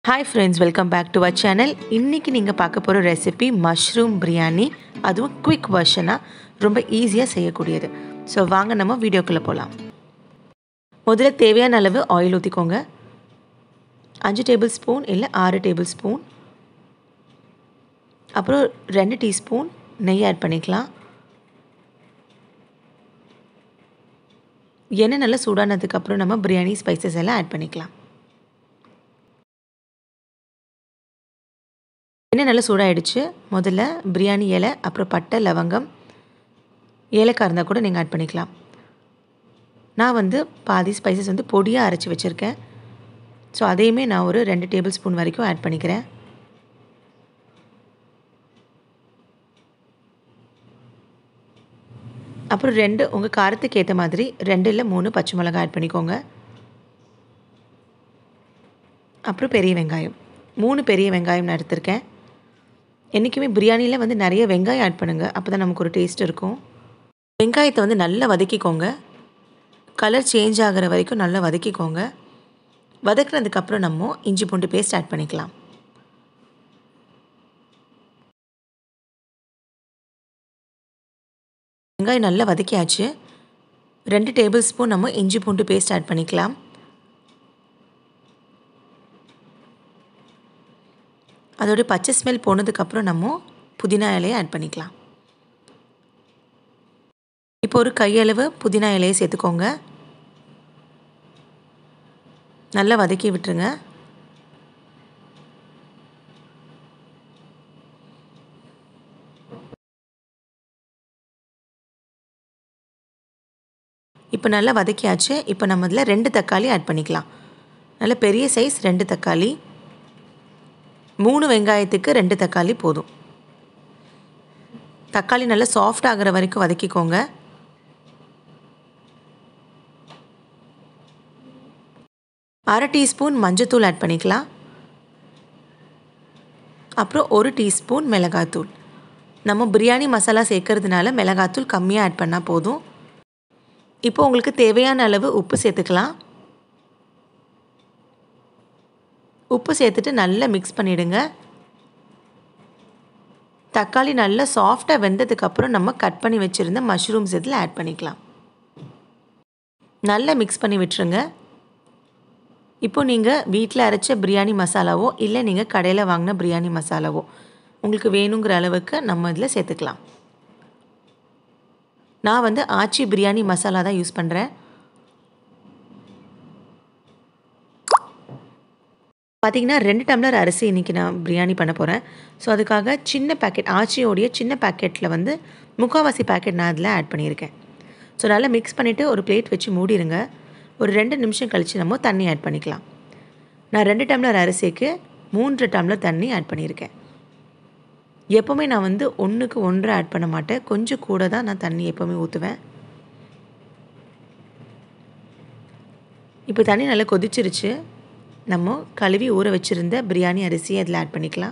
Hi friends welcome back to our channel இன்றைக்கி நீங்கள் பார்க்க போகிற ரெசிபி மஷ்ரூம் பிரியாணி அதுவும் குவிக் வெர்ஷனாக ரொம்ப ஈஸியாக செய்யக்கூடியது ஸோ வாங்க நம்ம வீடியோக்குள்ளே போகலாம் முதல்ல தேவையான அளவு ஆயில் ஊற்றிக்கோங்க அஞ்சு டேபிள் ஸ்பூன் இல்லை ஆறு டேபிள் ஸ்பூன் அப்புறம் ரெண்டு டீஸ்பூன் நெய் ஆட் பண்ணிக்கலாம் எண்ணெய் நல்லா சூடானதுக்கப்புறம் நம்ம பிரியாணி ஸ்பைசஸ் எல்லாம் ஆட் பண்ணிக்கலாம் எண்ணெய் நல்லா சூடாயிடுச்சு முதல்ல பிரியாணி இலை அப்புறம் பட்டை லவங்கம் ஏலக்காய் இருந்தால் கூட நீங்கள் ஆட் பண்ணிக்கலாம் நான் வந்து பாதி ஸ்பைசஸ் வந்து பொடியாக அரைச்சி வச்சுருக்கேன் ஸோ அதையுமே நான் ஒரு ரெண்டு டேபிள் ஸ்பூன் வரைக்கும் ஆட் பண்ணிக்கிறேன் அப்புறம் ரெண்டு உங்கள் காரத்துக்கு ஏற்ற மாதிரி ரெண்டு இல்லை மூணு பச்சை மிளகாய் ஆட் பண்ணிக்கோங்க அப்புறம் பெரிய வெங்காயம் மூணு பெரிய வெங்காயம் நான் எடுத்திருக்கேன் என்றைக்குமே பிரியாணியில் வந்து நிறைய வெங்காயம் ஆட் பண்ணுங்கள் அப்போ தான் நமக்கு ஒரு டேஸ்ட் இருக்கும் வெங்காயத்தை வந்து நல்லா வதக்கிக்கோங்க கலர் சேஞ்ச் ஆகிற வரைக்கும் நல்லா வதக்கிக்கோங்க வதக்குனதுக்கப்புறம் நம்ம இஞ்சி பூண்டு பேஸ்ட் ஆட் பண்ணிக்கலாம் வெங்காயம் நல்லா வதக்கியாச்சு ரெண்டு டேபிள் ஸ்பூன் நம்ம இஞ்சி பூண்டு பேஸ்ட் ஆட் பண்ணிக்கலாம் அதோடைய பச்சை ஸ்மெல் போனதுக்கப்புறம் நம்ம புதினா இலையை ஆட் பண்ணிக்கலாம் இப்போ ஒரு கையளவு புதினா இலையை சேர்த்துக்கோங்க நல்லா வதக்கி விட்டுருங்க இப்போ நல்லா வதக்கியாச்சு இப்போ நம்ம இதில் ரெண்டு தக்காளி ஆட் பண்ணிக்கலாம் நல்ல பெரிய சைஸ் ரெண்டு தக்காளி மூணு வெங்காயத்துக்கு ரெண்டு தக்காளி போதும் தக்காளி நல்லா சாஃப்ட் ஆகிற வரைக்கும் வதக்கிக்கோங்க அரை டீஸ்பூன் மஞ்சத்தூள் ஆட் பண்ணிக்கலாம் அப்புறம் ஒரு டீஸ்பூன் மிளகாத்தூள் நம்ம பிரியாணி மசாலா சேர்க்கறதுனால மிளகாத்தூள் கம்மியாக ஆட் பண்ணால் போதும் இப்போ உங்களுக்கு தேவையான அளவு உப்பு சேர்த்துக்கலாம் உப்பு சேர்த்துட்டு நல்லா மிக்ஸ் பண்ணிவிடுங்க தக்காளி நல்லா சாஃப்டாக வெந்ததுக்கப்புறம் நம்ம கட் பண்ணி வச்சுருந்த மஷ்ரூம்ஸ் இதில் ஆட் பண்ணிக்கலாம் நல்லா மிக்ஸ் பண்ணி விட்டுருங்க இப்போ நீங்கள் வீட்டில் அரைச்ச பிரியாணி மசாலாவோ இல்லை நீங்கள் கடையில் வாங்கின பிரியாணி மசாலாவோ உங்களுக்கு வேணுங்கிற அளவுக்கு நம்ம இதில் சேர்த்துக்கலாம் நான் வந்து ஆச்சி பிரியாணி மசாலா தான் யூஸ் பண்ணுறேன் பார்த்திங்கன்னா ரெண்டு டம்ளர் அரிசி இன்றைக்கி நான் பிரியாணி பண்ண போகிறேன் ஸோ அதுக்காக சின்ன பேக்கெட் ஆச்சியோடைய சின்ன பேக்கெட்டில் வந்து முக்கால்வாசி பேக்கெட் நான் அதில் ஆட் பண்ணியிருக்கேன் ஸோ நல்லா மிக்ஸ் பண்ணிவிட்டு ஒரு பிளேட் வச்சு மூடிடுங்க ஒரு ரெண்டு நிமிஷம் கழித்து நம்ம தண்ணி ஆட் பண்ணிக்கலாம் நான் ரெண்டு டம்ளர் அரிசிக்கு மூன்று டம்ளர் தண்ணி ஆட் பண்ணியிருக்கேன் எப்போவுமே நான் வந்து ஒன்றுக்கு ஒன்றரை ஆட் பண்ண மாட்டேன் கொஞ்சம் கூட தான் நான் தண்ணி எப்போவுமே ஊற்றுவேன் இப்போ தண்ணி நல்லா கொதிச்சிருச்சு நம்ம கழுவி ஊற வச்சுருந்த பிரியாணி அரிசியை அதில் ஆட் பண்ணிக்கலாம்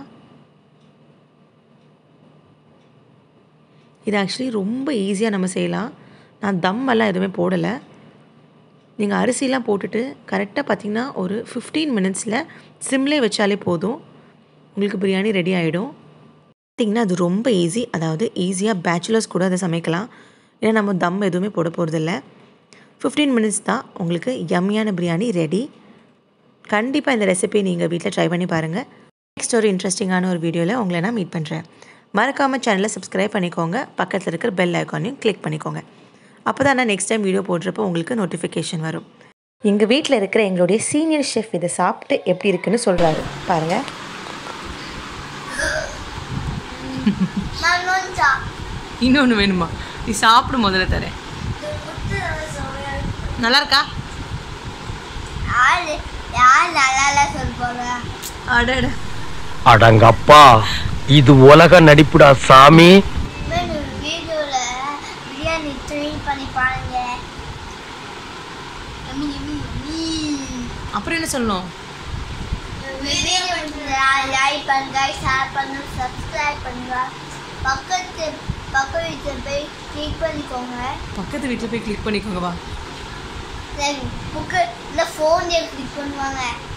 இது ஆக்சுவலி ரொம்ப ஈஸியாக நம்ம செய்யலாம் நான் தம் எல்லாம் எதுவுமே போடலை நீங்கள் அரிசிலாம் போட்டுட்டு கரெக்டாக பார்த்திங்கன்னா ஒரு ஃபிஃப்டீன் மினிட்ஸில் சிம்லே வச்சாலே போதும் உங்களுக்கு பிரியாணி ரெடி ஆகிடும் பார்த்திங்கன்னா அது ரொம்ப ஈஸி அதாவது ஈஸியாக பேச்சுலர்ஸ் கூட அதை சமைக்கலாம் ஏன்னா நம்ம தம் எதுவுமே போட போகிறதில்ல ஃபிஃப்டீன் மினிட்ஸ் தான் உங்களுக்கு யம்மியான பிரியாணி ரெடி கண்டிப்பாக இந்த ரெசிபி நீங்கள் வீட்டில் ட்ரை பண்ணி பாருங்கள் நெக்ஸ்ட் ஒரு இன்ட்ரெஸ்டிங்கான ஒரு வீடியோவில் உங்களை நான் மீட் பண்ணுறேன் மறக்காமல் சேனலை சப்ஸ்கிரைப் பண்ணிக்கோங்க பக்கத்தில் இருக்கிற பெல் ஐக்கானையும் கிளிக் பண்ணிக்கோங்க அப்போ தான் நான் நெக்ஸ்ட் டைம் வீடியோ போடுறப்போ உங்களுக்கு நோட்டிஃபிகேஷன் வரும் எங்கள் வீட்டில் இருக்கிற எங்களுடைய சீனியர் ஷெஃப் இதை சாப்பிட்டு எப்படி இருக்குன்னு சொல்கிறாரு பாருங்கள் இன்னொன்று வேணுமா நீ சாப்பிடு முதல்ல தரேன் நல்லா இருக்கா யாரு யார் நல்லா இல்ல சொல்லுவாங்க அடட அடங்கப்பா இது உலக நடிப்புடா சாமி வீடியோல பிரியாணி ட்ரை பண்ணி பாருங்க எம்மி, எம்மி, எம்மி. அப்புறம் என்ன சொல்லணும் வீடியோ லைக் பண்ணுங்க ஷேர் பண்ணுங்க சப்ஸ்கிரைப் பண்ணுங்க பக்கத்து பக்கத்து வீட்டில் போய் கிளிக் பண்ணிக்கோங்க பக்கத்து வீட்டில் போய் கிளிக் பண்ணிக்கோங்க வா புக்கு இல்லை ஃபோன்லேயே கிளிக் பண்ணுவாங்க